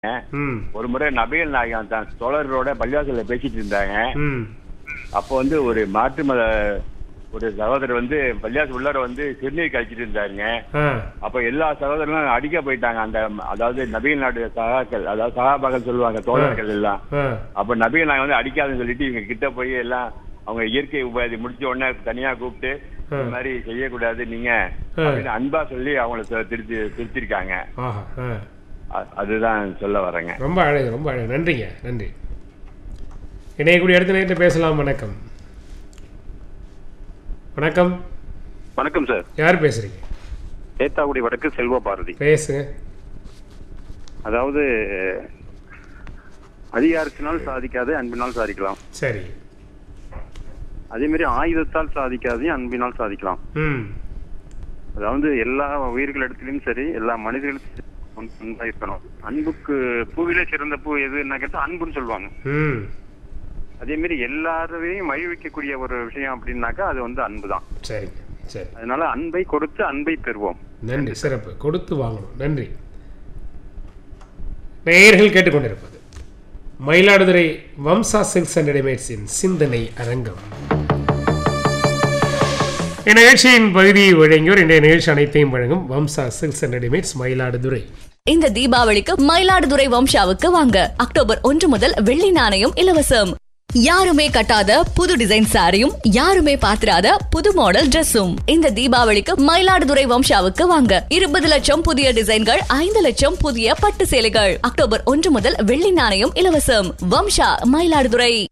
ம் ஒரு முறை நபிகள் நாயகம் தான் தோழர்களோட பள்ளிவாசல்ல பேசிட்டு இருந்தாங்க ம் அப்போ வந்து ஒரு மாற்று மத ஒரு சகோதரர் வந்து பள்ளிவாசல் உள்ளார வந்து சிறுநீர் கழிச்சிட்டு இருந்தாருங்க ஆ அப்ப எல்லா சகோதரர்களும் அடிக்க போயிட்டாங்க அந்த அதாவது நபிகள் நாடு சகாக்கள் அதாவது சகாபாக்கள் சொல்லுவாங்க தோழர்கள் எல்லாம் ஆ அப்ப நபிகள் நாயகம் வந்து அடிக்காதுன்னு சொல்லிட்டு இவங்க கிட்ட போய் எல்லாம் அவங்க இயற்கை உபாதி முடிச்ச உடனே தனியா கூப்பிட்டு இந்த மாதிரி செய்யக்கூடாது நீங்க அப்படின்னு அன்பா சொல்லி அவங்கள தி- திருத்தி திருத்திருக்காங்க ஆஹா ஆ அ- அதுதான் சொல்ல வரேங்க ரொம்ப அழகு ரொம்ப அழகு நன்றிங்க நன்றி இணையக்கூடிய அடுத்த நேரத்தில் பேசலாம் வணக்கம் வணக்கம் வணக்கம் சார் யார் பேசுறீங்க ஏத்தாக்குடி வடக்கு செல்வ பாரதி பேசுங்க அதாவது அதிகாரத்தினால் சாதிக்காது அன்பினால் சாதிக்கலாம் சரி அதே மாதிரி ஆயுதத்தால் சாதிக்காது அன்பினால் சாதிக்கலாம் ம் அதாவது எல்லா உயிர்களிடத்திலும் சரி எல்லா மனிதர்களுக்கும் அன்பா இருக்கணும் அன்புக்கு பூவிலே சிறந்த பூ எது என்ன கேட்டா அன்புன்னு சொல்லுவாங்க ம் அதே மாதிரி எல்லாரையும் மகிழ்விக்கக்கூடிய ஒரு விஷயம் அப்படின்னாக்கா அது வந்து அன்பு தான் சரிங்க சரி அதனால அன்பை கொடுத்து அன்பை பெறுவோம் நன்றி சிறப்பு கொடுத்து வாங்கணும் நன்றி நேயர்கள் கேட்டுக்கொண்டிருப்பது மயிலாடுதுறை வம்சா சில்க்ஸ் அண்ட் ரெடிமேட்ஸின் சிந்தனை அரங்கம் இந்நிகழ்ச்சியின் பகுதியை வழங்கியோர் இன்றைய நிகழ்ச்சி அனைத்தையும் வழங்கும் Vamsa silks and readymades Mayiladuthurai இந்த தீபாவளிக்கு மயிலாடுதுறை வம்சாவுக்கு வாங்க அக்டோபர் ஒன்று முதல் வெள்ளி நாணயம் இலவசம் யாருமே கட்டாத புது டிசைன் சாரியும் யாருமே பாத்திராத புது மாடல் Dressum இந்த தீபாவளிக்கு மயிலாடுதுறை வம்சாவுக்கு வாங்க இருபது லட்சம் புதிய டிசைன்கள் ஐந்து லட்சம் புதிய பட்டு சேலைகள் அக்டோபர் ஒன்று முதல் வெள்ளி நாணயம் இலவசம் வம்சா மயிலாடுதுறை